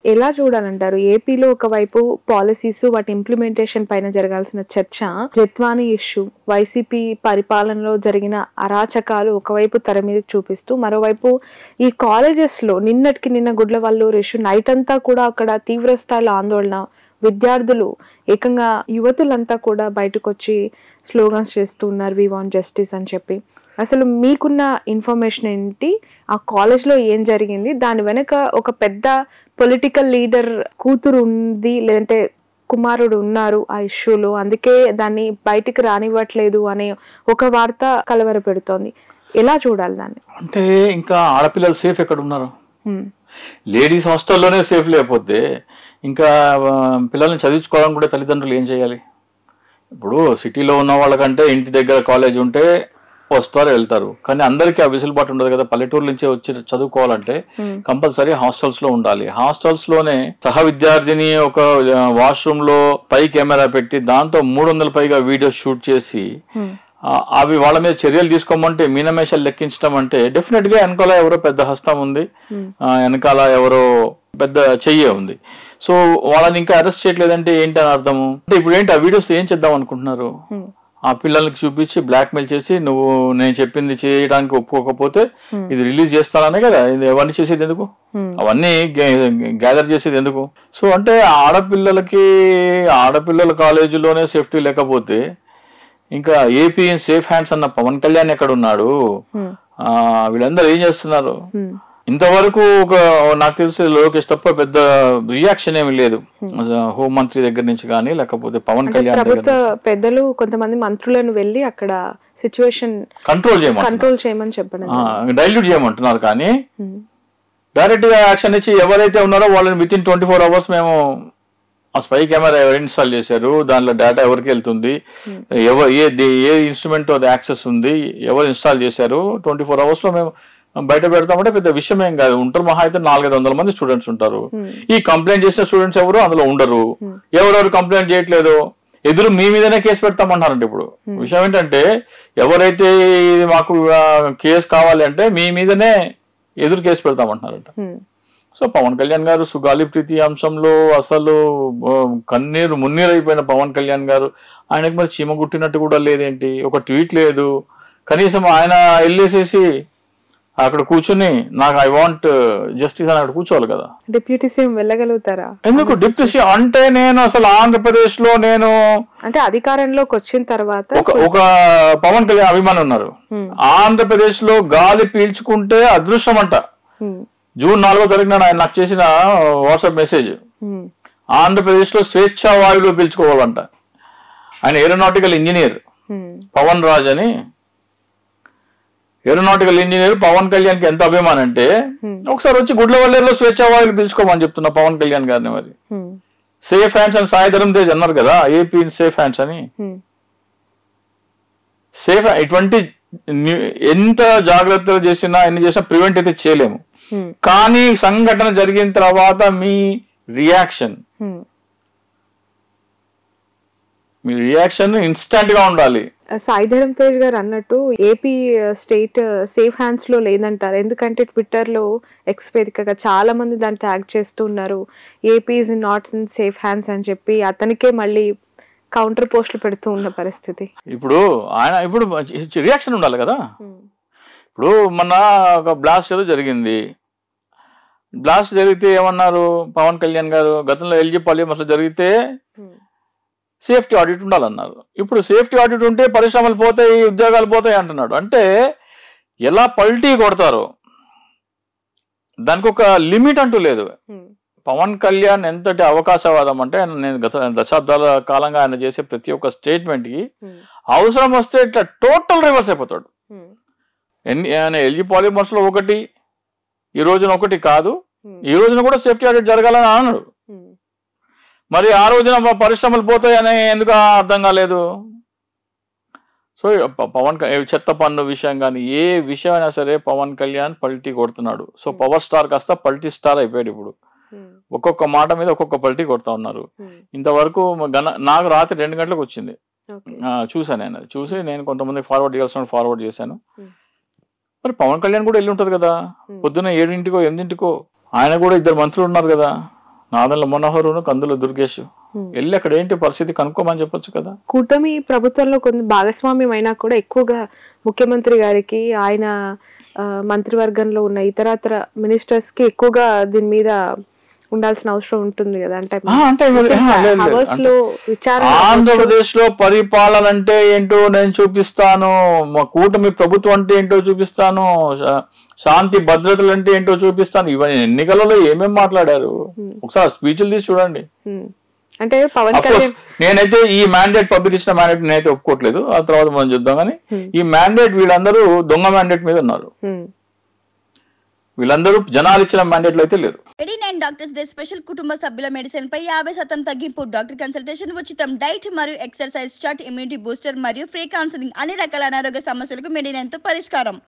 ఎలా చూడాలంటారు ఏపీలో ఒకవైపు పాలసీస్ వాటి ఇంప్లిమెంటేషన్ పైన జరగాల్సిన చర్చ జత్వానీ ఇష్యూ వైసీపీ పరిపాలనలో జరిగిన అరాచకాలు ఒకవైపు తెర మీద చూపిస్తూ మరోవైపు ఈ కాలేజెస్ లో నిన్నటికి నిన్న గుడ్లవల్లూరు ఇష్యూ నైట్ అంతా కూడా అక్కడ తీవ్ర స్థాయిలో ఆందోళన విద్యార్థులు ఏకంగా యువతులంతా కూడా బయటకు వచ్చి స్లోగన్స్ చేస్తూ ఉన్నారు వి వాంట్ జస్టిస్ అని చెప్పి అసలు మీకున్న ఇన్ఫర్మేషన్ ఏంటి ఆ కాలేజ్లో ఏం జరిగింది దాని వెనక ఒక పెద్ద పొలిటికల్ లీడర్ కూతురు ఉంది లేదంటే కుమారుడు ఉన్నారు ఆ ఇష్యూలో అందుకే దాన్ని బయటికి రానివ్వట్లేదు అనే ఒక వార్త కలవర పెడుతోంది ఎలా చూడాలి దాన్ని అంటే ఇంకా ఆడపిల్లలు సేఫ్ ఎక్కడ ఉన్నారు హ్మ్. లేడీస్ హాస్టల్లోనే సేఫ్ లేకపోతే ఇంకా ఆ, పిల్లల్ని చదివించుకోవడానికి కూడా తల్లిదండ్రులు ఏం చేయాలి ఇప్పుడు సిటీలో ఉన్న వాళ్ళకంటే ఇంటి దగ్గర కాలేజ్ ఉంటే వస్తారు వెళ్తారు కానీ అందరికీ ఆ వెసులుబాటు ఉండదు కదా పల్లెటూరు నుంచే వచ్చి చదువుకోవాలంటే హ్మ్. కంపల్సరీ హాస్టల్స్ లో ఉండాలి హాస్టల్స్ లోనే సహ విద్యార్థిని ఒక వాష్రూమ్ లో పై కెమెరా పెట్టి దాంతో మూడు వందల పైగా వీడియోస్ షూట్ చేసి హ్మ్. ఆ, అవి వాళ్ళ మీద చర్యలు తీసుకోమంటే మీనమేషాలు లెక్కించడం అంటే డెఫినెట్ గా వెనకాల ఎవరో పెద్ద హస్తం ఉంది హ్మ్. ఆ, వెనకాల ఎవరో పెద్ద చెయ్యే ఉంది సో వాళ్ళని ఇంకా అరెస్ట్ చేయట్లేదంటే ఏంటి అని అర్థము అంటే ఇప్పుడు ఏంటి ఆ వీడియోస్ ఏం చేద్దాం అనుకుంటున్నారు హ్మ్. ఆ పిల్లలకి చూపించి బ్లాక్మెయిల్ చేసి నువ్వు నేను చెప్పింది చేయడానికి ఒప్పుకోకపోతే Hmm. ఇది రిలీజ్ చేస్తాననే కదా ఇది అవన్నీ చేసేది ఎందుకు హ్మ్. అవన్నీ గ్యాదర్ చేసేది ఎందుకు సో అంటే ఆడపిల్లలకి ఆడపిల్లల కాలేజీలోనే సేఫ్టీ లేకపోతే ఇంకా ఏపీ సేఫ్ హ్యాండ్స్ అన్న పవన్ కళ్యాణ్ ఎక్కడ ఉన్నాడు హ్మ్. ఆ, వీళ్ళందరూ ఏం చేస్తున్నారు హ్మ్. ఇంతవరకు ఒక నాకు తెలిసి లోకేష్ తప్ప పెద్ద రియాక్షన్ ఏమి లేదు హోం మంత్రి దగ్గర నుంచి కానీ లేకపోతే పవన్ అంటే కళ్యాణ్ దగ్గర ప్రభుత్వ పెద్దలు కొంతమంది మంత్రులను వెళ్ళి అక్కడ సిచ్యువేషన్ కంట్రోల్ చేయమంటున్నారు కంట్రోల్ చేయమని చెప్పడం డైల్యూట్ చేయమంటున్నారు కానీ హ్మ్. డైరెక్ట్ గా యాక్షన్ ఇచ్చి ఎవరైతే ఉన్నారో వాళ్ళని within twenty four hours మేము ఆ స్పై కెమెరా ఎవరు ఇన్స్టాల్ చేశారు దానిలో డేటా ఎవరికి వెళ్తుంది ఎవరు ఏ దే- ఏ ఇన్స్ట్రుమెంట్ అది యాక్సెస్ ఉంది ఎవరు ఇన్స్టాల్ చేశారు ట్వంటీ ఫోర్ అవర్స్ లో మేము బయట పెడతామంటే పెద్ద విషయం ఏం కాదు ఉంటారు మహా అయితే నాలుగైదు వందల మంది స్టూడెంట్స్ ఉంటారు Hmm. ఈ కంప్లైంట్ చేసిన స్టూడెంట్స్ ఎవరు అందులో ఉండరు ఎవరెవరు కంప్లైంట్ చేయట్లేదు ఎదురు మీ మీదనే కేసు పెడతామంటారంట ఇప్పుడు విషయం ఏంటంటే ఎవరైతే ఇది మాకు కేసు కావాలి అంటే మీ మీదనే ఎదురు కేసు పెడతామంటున్నారంట హ్మ్. సో పవన్ కళ్యాణ్ గారు సుగాలి ప్రీతి అంశంలో అసలు ఆ, కన్నీరు మున్నీరు అయిపోయిన పవన్ కళ్యాణ్ గారు ఆయనకు మరి చీమ గుట్టినట్టు కూడా లేదేంటి ఒక ట్వీట్ లేదు కనీసం ఆయన వెళ్ళేసేసి అక్కడ కూర్చుని నాకు ఐ వాంట్ జస్టిస్ అని అక్కడ కూర్చోవాలి కదా డిప్యూటీ సీఎం వెళ్ళగలుగుతారా ఎందుకు డిప్యూటీ అంటే నేను అసలు ఆంధ్రప్రదేశ్ లో నేను అంటే అధికారంలోకి వచ్చిన తర్వాత ఒక ఒక పవన్ కళ్యాణ్ అభిమాని ఉన్నారు హ్మ్. ఆంధ్రప్రదేశ్ లో గాలి పీల్చుకుంటే అదృష్టం అంట హ్మ్. జూన్ నాలుగో తారీఖున ఆయన నాకు చేసిన వాట్సాప్ మెసేజ్ హ్మ్. ఆంధ్రప్రదేశ్ లో స్వేచ్ఛా వాయువులు పీల్చుకోవాలంట ఆయన ఏరోనాటికల్ ఇంజనీర్ హ్మ్. పవన్ రాజ్ అని ఏరోనాటికల్ ఇంజనీర్ పవన్ కళ్యాణ్ కి ఎంత అభిమానం అంటే Hmm. ఒకసారి వచ్చి గుడ్లవల్లేరులో స్వేచ్ఛా వాయువులు పీల్చుకోమని చెప్తున్నా పవన్ కళ్యాణ్ గారిని మరి హ్మ్. సేఫ్ హ్యాండ్స్ అని సాయిధరం తేజ్ అన్నారు కదా ఏపీ సేఫ్ హ్యాండ్స్ అని హ్మ్. సేఫ్ ఇటువంటి న్యూ- ఎంత జాగ్రత్తలు చేసినా ఎన్ని చేసినా ప్రివెంట్ అయితే చేయలేము హ్మ్. కానీ సంఘటన జరిగిన తర్వాత మీ రియాక్షన్ హ్మ్. మీ రియాక్షన్ ఇన్స్టంట్ గా ఉండాలి సాయిధరం తేజ్ గారు అన్నట్టు ఏపీ స్టేట్ సేఫ్ హ్యాండ్స్ లో లేదంటారు ఎందుకంటే ట్విట్టర్ లో ఎక్స్ వేదికగా చాలా మంది దాన్ని ట్యాగ్ చేస్తూ ఉన్నారు AP is not in safe hands అని చెప్పి అతనికే మళ్ళీ కౌంటర్ పోస్టులు పెడుతూ ఉన్న పరిస్థితి ఇప్పుడు ఆయన ఇప్పుడు రియాక్షన్ ఉండాలి కదా ఇప్పుడు మొన్న ఒక బ్లాస్ట్ ఏదో జరిగింది బ్లాస్ట్ జరిగితే ఏమన్నారు పవన్ కళ్యాణ్ గారు గతంలో ఎల్జీ పాల్యం అసలు జరిగితే సేఫ్టీ ఆడిట్ ఉండాలన్నారు ఇప్పుడు సేఫ్టీ ఆడిట్ ఉంటే పరిశ్రమలు పోతాయి ఉద్యోగాలు పోతాయి అంటున్నాడు అంటే ఎలా పల్టీ కొడతారు దానికి ఒక లిమిట్ అంటూ లేదు పవన్ కళ్యాణ్ ఎంతటి అవకాశవాదం అంటే ఆయన నేను గత దశాబ్దాల కాలంగా ఆయన చేసే ప్రతి ఒక్క స్టేట్మెంట్ కి అవసరం వస్తే ఇట్లా టోటల్ రివర్స్ అయిపోతాడు ఎన్ని ఆయన ఎల్జీ పాలిమర్స్ లో ఒకటి ఈ రోజున ఒకటి కాదు ఈ రోజున కూడా సేఫ్టీ ఆడిట్ జరగాలని అన్నాడు మరి ఆ రోజున మా పరిశ్రమలు పోతాయని ఎందుకు అర్థం కాలేదు సో ప- పవన్ క- చెత్త పన్ను విషయం కానీ ఏ విషయం అయినా సరే పవన్ కళ్యాణ్ పల్టీ కొడుతున్నాడు సో పవర్ స్టార్ కాస్త పల్టీ స్టార్ అయిపోయాడు ఇప్పుడు ఒక్కొక్క మాట మీద ఒక్కొక్క పల్టీ కొడతా ఉన్నారు ఇంతవరకు మ- గన నాకు రాత్రి రెండు గంటలకు వచ్చింది ఆ, చూశాను నేను అది. చూసి నేను కొంతమంది ఫార్వర్డ్ చేయాల్సిన ఫార్వర్డ్ చేశాను Hmm. మరి పవన్ కళ్యాణ్ కూడా వెళ్ళి ఉంటది కదా Hmm. పొద్దున్న ఏడింటికో ఎనిమిదింటికో ఆయన కూడా ఇద్దరు మంత్రులు ఉన్నారు కదా నాదల మనోహరును కందుల దుర్గేష్ Hmm. వెళ్ళి అక్కడ ఏంటి పరిస్థితి కనుక్కోమని చెప్పొచ్చు కదా కూటమి ప్రభుత్వంలో కొంత భాగస్వామ్యం అయినా కూడా ఎక్కువగా ముఖ్యమంత్రి గారికి ఆయన ఆ, మంత్రివర్గంలో ఉన్న ఇతరత్ర మినిస్టర్స్ కి ఎక్కువగా దీని మీద ఉండాల్సిన అవసరం ఉంటుంది కదా అంటే ఆ, అంటే మరి- ఆ, లేదు, లేదు. హవర్స్ అంటే లో విచారణ ఆంధ్రప్రదేశ్ లో పరిపాలన అంటే ఏంటో నేను చూపిస్తాను మా కూటమి ప్రభుత్వం అంటే ఏంటో చూపిస్తాను శా- శాంతి భద్రతలు అంటే ఏంటో చూపిస్తాను ఇవన్నీ ఎన్నికలలో ఏమేం మాట్లాడారు Hmm. ఒకసారి స్పీచ్లు తీసి చూడండి ఉమ్. అంటే పవన్ Of course, కళ్యాణ్ నేనైతే ఈ మ్యాండేట్ పబ్లిక్ ఇచ్చిన మ్యాండేట్ నేనైతే ఒప్పుకోవట్లేదు ఆ తర్వాత మనం చూద్దాం కానీ Hmm. ఈ మ్యాండేట్ వీళ్ళందరూ దొంగ మ్యాండేట్ మీద ఉన్నారు ఉమ్. వీళ్ళందరూ జనాలు ఇచ్చిన మ్యాండేట్లు అయితే లేరు eighty nine doctors day special కుటుంబ సభ్యుల మెడిసిన్ పై యాభై శాతం తగ్గింపు డాక్టర్ కన్సల్టేషన్ ఉచితం డైట్ మరియు ఎక్సర్సైజ్ చార్ట్ ఇమ్యూనిటీ బూస్టర్ మరియు ఫ్రీ కౌన్సిలింగ్ అన్ని రకాల అనారోగ్య సమస్యలకు మెడినైన్ తో పరిష్కారం